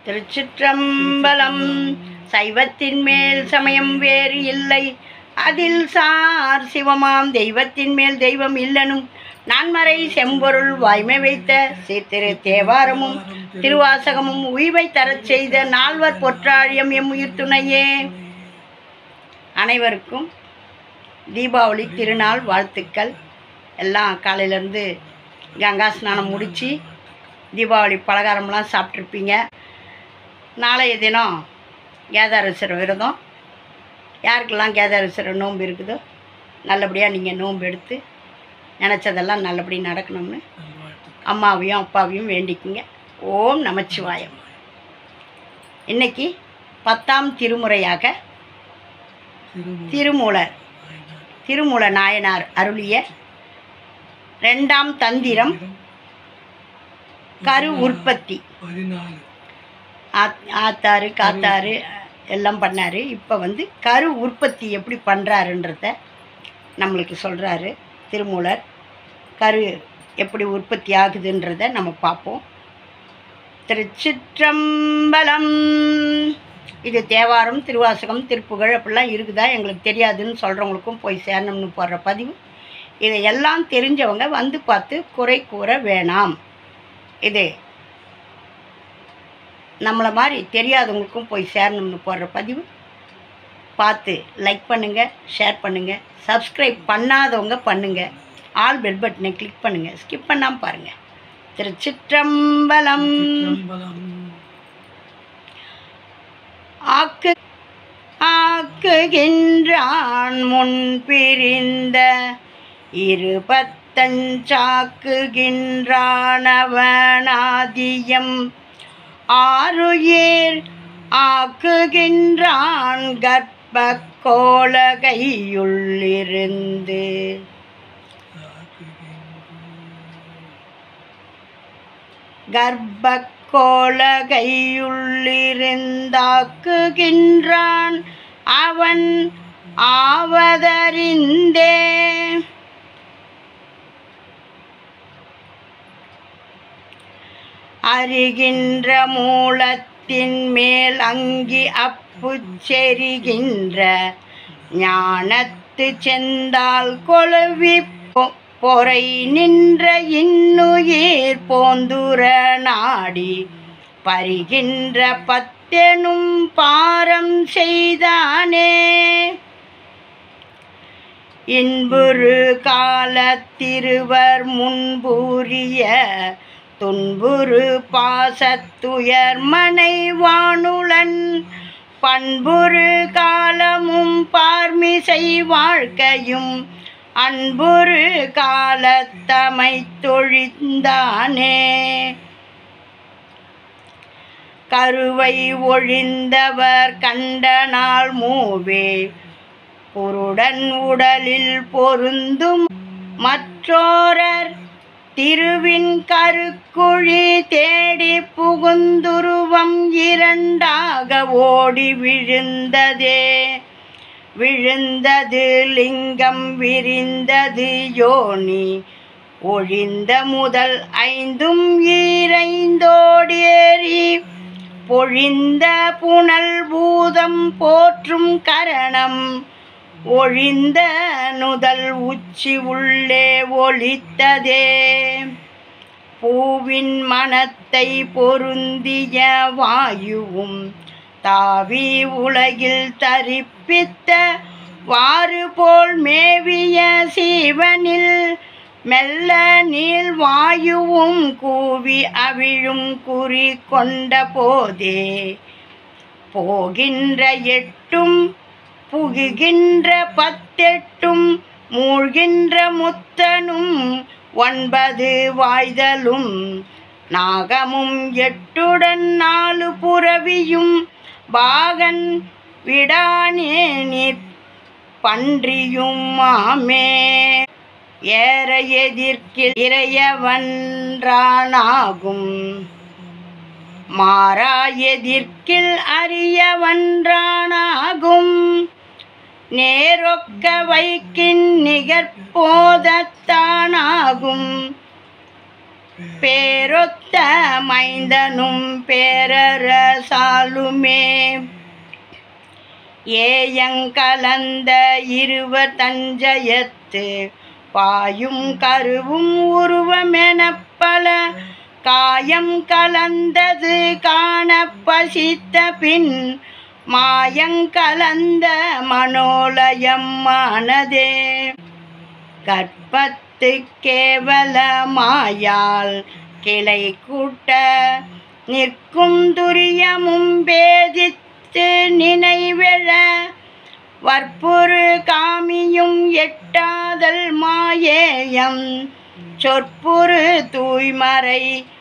திருச்சிற்றம்பலம் சைவத்தின் மேல் சமயம் வேறு இல்லை அதில் சார் சிவமாம் தெய்வத்தின் மேல் தெய்வம் இல்லனும் நான்மறை செம்பொருள் வாய்மை வைத்த சீர்திரு தேவாரமும் திருவாசகமும் உய்வை தரச் செய்த நால்வர் பொற்றாழியம் எம் உயிர் துணையே அனைவருக்கும் தீபாவளி திருநாள் வாழ்த்துக்கள் எல்லாம் காலையிலேருந்து கங்கா ஸ்நானம் முடித்து தீபாவளி பலகாரம்லாம் சாப்பிட்ருப்பீங்க நாளைய தினம் கேதாரேஸ்வர விரதம் யாருக்கெல்லாம் கேதாரேஸ்வர நோன்பு இருக்குதோ நல்லபடியாக நீங்கள் நோன்பு எடுத்து நினச்சதெல்லாம் நல்லபடி நடக்கணும்னு அம்மாவையும் அப்பாவையும் வேண்டிக்குங்க ஓம் நமச்சிவாயம் இன்னைக்கு பத்தாம் திருமுறையாக திருமூலர் திருமூல நாயனார் அருளிய ரெண்டாம் தந்திரம் கரு உற்பத்தி பதினாலு ஆத்- ஆத்தாரு காத்தாரு எல்லாம் பண்ணார் இப்போ வந்து கரு உற்பத்தி எப்படி பண்ணுறாருன்றத நம்மளுக்கு சொல்கிறாரு திருமூலர் கரு எப்படி உற்பத்தி ஆகுதுன்றத நம்ம பார்ப்போம் திருச்சிற்றம்பலம் இது தேவாரம் திருவாசகம் திருப்புகழ் அப்படிலாம் இருக்குதா எங்களுக்கு தெரியாதுன்னு சொல்கிறவங்களுக்கும் போய் சேரணும்னு போடுற பதிவு இதை எல்லாம் தெரிஞ்சவங்க வந்து பார்த்து குறை கூற வேணாம் இது நம்மளை மாதிரி தெரியாதவங்களுக்கும் போய் சேரணும்னு போடுற பதிவு பார்த்து லைக் பண்ணுங்கள் ஷேர் பண்ணுங்கள் சப்ஸ்கிரைப் பண்ணாதவங்க பண்ணுங்கள் ஆல் பெல் பட்டனை கிளிக் பண்ணுங்கள் ஸ்கிப் பண்ணாமல் பாருங்கள் திருச்சிற்றம்பலம் சிற்றம்பலம் ஆக்கு ஆக்குகின்றான் முன் பிரிந்த இருபத்தஞ்சாக்குகின்றானவனாதியம் ஆறுயிர் ஆக்குகின்றான் கர்ப்ப கோலகையுள்ளிருந்து கர்ப்ப கோலகையுள்ளிருந்தாக்குகின்றான் அவன் ஆவதறிந்தே அறிகின்ற மூலத்தின் மேல் அங்கி அப்புச் செரிகின்ற ஞானத்து செந்தால் கொழுவி பொ- பொறை நின்ற இன்னுயிர் போந்துர நாடி பரிகின்ற பத்தெனும் பாரம் செய்தானே இன்புறு காலத்திருவர் முன்பூரிய துன்புறு பாசத்துயர் மனை வானுளன் பண்புறு காலமும் பார்மிசை வாழ்க்கையும் அன்புறு காலத்தமை தொழிந்தானே கருவை ஒழிந்தவர் கண்டனால் மூவே குருடன் உடலில் பொருந்தும் மற்றோரர் திருவின் கருக்குழி தேடி புகுந்துருவம் இரண்டாக ஓடி விழுந்ததே விழுந்தது லிங்கம் விரிந்தது யோனி ஒழிந்த முதல் ஐந்தும் ஈரைந்தோடேறி பொழிந்த புனல் பூதம் போற்றும் கரணம் ஒழிந்த நுதல் உச்சி உள்ளே ஒளித்ததே பூவின் மனத்தை பொருந்திய வாயுவும் தாவி உலகில் தரிப்பித்த வாறு போல் மேவிய சீவனில் மெல்ல நீள் வாயுவும் கூவி அவிழும் குறி கொண்ட போதே போகின்ற எட்டும் புகுகின்ற பத்தெட்டும் மூழ்கின்ற முத்தனும் ஒன்பது வாய்தலும் நாகமும் எட்டுடன் நாலு புறவியும் பாகன் விடானேனிற் பன்றியும் மாமே ஏற எதிர்க்கில் இறையவன்றானாகும் மாறா எதிர்க்கில் அறியவன்றானாகும் நேரொக்க வைக்கின் நிகர்போதத்தானாகும் பேரொத்த மைந்தனும் பேரரசாலுமே ஏயங்கலந்த இருவர் தஞ்சயத்து பாயும் கருவும் உருவமெனப் பல காயம் கலந்தது காண பசித்த பின் மாயங்கலந்த மனோலயம் மானதே கற்பத்து கேவல மாயால் கிளை கூட்ட நிற்கும் துரியமும் பேதித்து நினைவெழ வற்புறு காமியும் எட்டாதல் மாயேயம் சொற்புறு தூய்மறை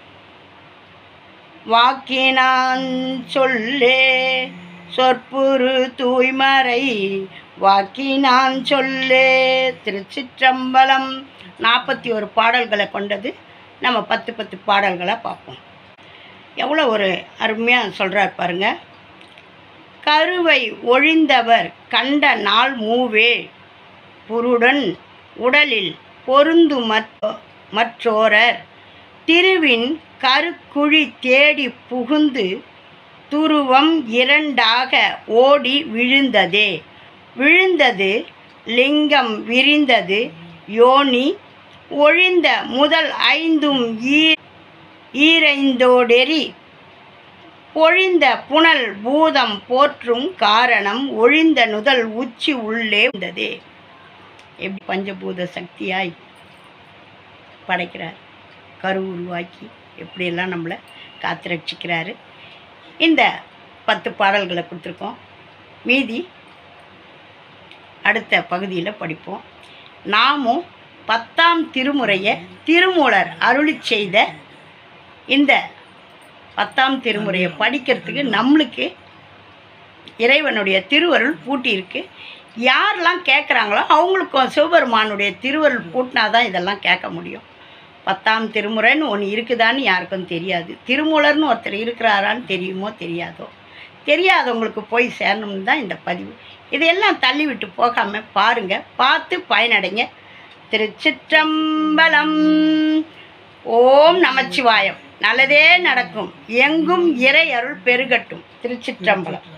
வாக்கினான் சொல்லே சொற்புறு தூய்மறை வாக்கினான் சொல்லே திருச்சிற்றம்பலம் நாற்பத்தி ஒரு பாடல்களை கொண்டது நம்ம பத்து பத்து பாடல்களை பார்ப்போம் எவ்வளோ ஒரு அருமையாக சொல்கிறார் பாருங்க கருவை ஒழிந்தவர் கண்ட நாள் மூவே புருடன் உடலில் பொருந்து மற்றோரர் திருவின் கருக்குழி தேடி புகுந்து துருவம் இரண்டாக ஓடி விழுந்ததே விழுந்தது லிங்கம் விரிந்தது யோனி ஒழிந்த முதல் ஐந்தும் ஈ ஈரைந்தோடெறி ஒழிந்த புனல் பூதம் போற்றும் காரணம் ஒழிந்த நுதல் உச்சி உள்ளே வந்ததே எப்படி பஞ்சபூத சக்தியாய் படைக்கிறார் கரு உருவாக்கி எப்படியெல்லாம் நம்மளை காத்து ரட்சிக்கிறாரு இந்த பத்து பாடல்களை கொடுத்துருக்கோம் மீதி அடுத்த பகுதியில் படிப்போம் நாமும் பத்தாம் திருமுறையை திருமூலர் அருளி செய்த இந்த பத்தாம் திருமுறையை படிக்கிறதுக்கு நம்மளுக்கு இறைவனுடைய திருவருள் பூட்டியிருக்கு யாரெல்லாம் கேட்குறாங்களோ அவங்களுக்கும் சிவபெருமானுடைய திருவருள் பூட்டினா தான் இதெல்லாம் கேட்க முடியும் பத்தாம் திருமுறைன்னு ஒன்று இருக்குதான்னு யாருக்கும் தெரியாது திருமூலர்னு ஒருத்தர் இருக்கிறாரான்னு தெரியுமோ தெரியாதோ தெரியாதவங்களுக்கு போய் சேரணும்னு தான் இந்த பதிவு இதையெல்லாம் தள்ளிவிட்டு போகாமல் பாருங்கள் பார்த்து பயனடைங்க திருச்சிற்றம்பலம் ஓம் நமச்சிவாயம் நல்லதே நடக்கும் எங்கும் இறை அருள் பெருகட்டும் திருச்சிற்றம்பலம்